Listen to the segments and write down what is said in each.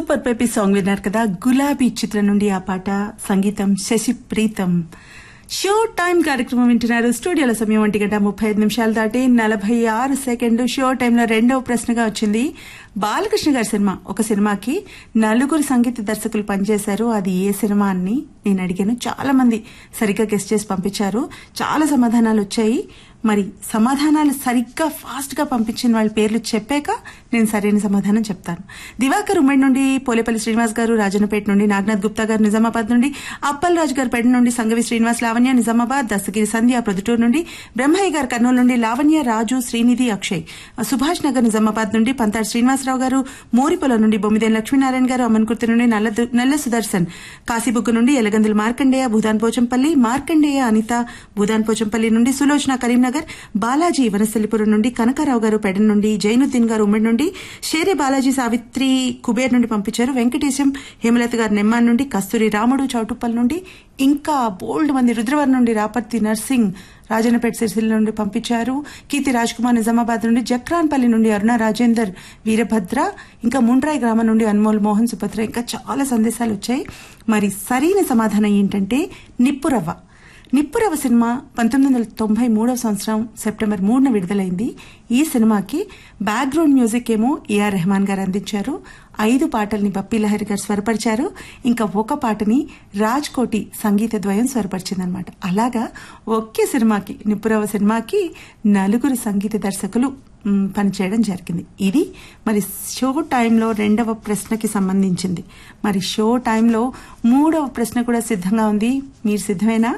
super peppy song విన్నారు కదా గులాబీ చిత్రం నుండి ఆ పాట సంగీతం శశి ప్రీతం షో టైం కార్యక్రమం వింటున్నారు స్టూడియోలో సమయం ఒంటి గంట ముప్పై ఐదు నిమిషాలు దాటి నలభై ఆరు సెకండ్ షో టైంలో రెండవ ప్రశ్నగా వచ్చింది బాలకృష్ణ గారి సినిమా ఒక సినిమాకి నలుగురు సంగీత దర్శకులు పనిచేశారు అది ఏ సినిమా అని నేను అడిగాను చాలా మంది సరిగ్గా గెస్ట్ చేసి పంపించారు చాలా సమాధానాలు వచ్చాయి మరి సమాధానాలు సరిగ్గా ఫాస్ట్ గా పంపించిన వాళ్ళ పేర్లు చెప్పాక నేను సరైన సమాధానం చెప్తాను దివాకర్ ఉమ్మడి నుండి పోలేపల్లి శ్రీనివాస్ గారు రాజన్నపేట నుండి నాగనాథ్ గుప్తా గారు నిజామాబాద్ నుండి అప్పల్ రాజు గారు పేట నుండి సంగవి శ్రీనివాస్ లావణ్య నిజామాబాద్ దస్తగిరి సంధ్య ప్రొద్దుటూరు నుండి బ్రహ్మయ్య గారు కర్నూలు నుండి లావణ్య రాజు శ్రీనిధి అక్షయ్ సుభాష్ నగర్ నిజామాబాద్ నుండి పంతాడు శ్రీనివాసరావు గారు మోరిపొల నుండి బొమ్మిదేని లక్ష్మీనారాయణ గారు అమన్కుర్తి నుండి నల్ల నల్ల సుదర్శన్ కాశీబుగ్గు నుండి ఎలగందుల మార్కండేయ భూదాన్ పోచంపల్లి మార్కండేయ అనిత భూదాన్ పోచంపల్లి నుండి సులోచన కరీంనగర్ బాలాజీ వనస్థలిపురం నుండి కనకారావు గారు పెడన్ నుండి జైనుద్దీన్ గారు ఉమ్మడి నుండి షేరే బాలాజీ సావిత్రి కుబేర్ నుండి పంపించారు వెంకటేశం హేమలత గారు నెమ్మాన్ నుండి కస్తూరి రాముడు చౌటుప్పల్ నుండి ఇంకా బోల్డ్ మంది రుద్రవరం నుండి రాపర్తి నర్సింగ్ రాజన్నపేట సిరిసిల్ల నుండి పంపించారు కీర్తి రాజ్ కుమార్ నిజామాబాద్ నుండి జక్రాన్పల్లి నుండి అరుణ రాజేందర్ వీరభద్ర ఇంకా ముండ్రాయి గ్రామం నుండి అన్మోల్ మోహన్ సుభద్ర ఇంకా చాలా సందేశాలు వచ్చాయి మరి సరైన సమాధానం ఏంటంటే నిప్పురవ్వ నిప్పురవ సినిమా పంతొమ్మిది వందల తొంభై మూడవ సంవత్సరం సెప్టెంబర్ మూడున విడుదలైంది ఈ సినిమాకి బ్యాక్గ్రౌండ్ మ్యూజిక్ ఏమో ఏఆర్ రెహమాన్ గారు అందించారు ఐదు పాటల్ని బప్పీ లహరి గారు స్వరపరిచారు ఇంకా ఒక పాటని రాజ్ కోటి సంగీత ద్వయం స్వరపరిచిందనమాట అలాగా ఒకే సినిమాకి నిప్పురవ సినిమాకి నలుగురు సంగీత దర్శకులు మ్, పనిచేయడం జరిగింది ఇది మరి షో టైంలో రెండవ ప్రశ్నకి సంబంధించింది మరి షో టైంలో మూడవ ప్రశ్న కూడా సిద్ధంగా ఉంది మీరు సిద్ధమేనా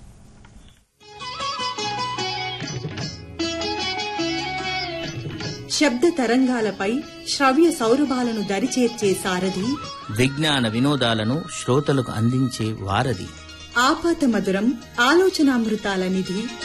శబ్ద తరంగాలపై శ్రవ్య సౌరభాలను దరిచేర్చే సారథి విజ్ఞాన వినోదాలను శ్రోతలకు అందించే వారధి ఆపాత మధురం ఆలోచనామృతాల నిధి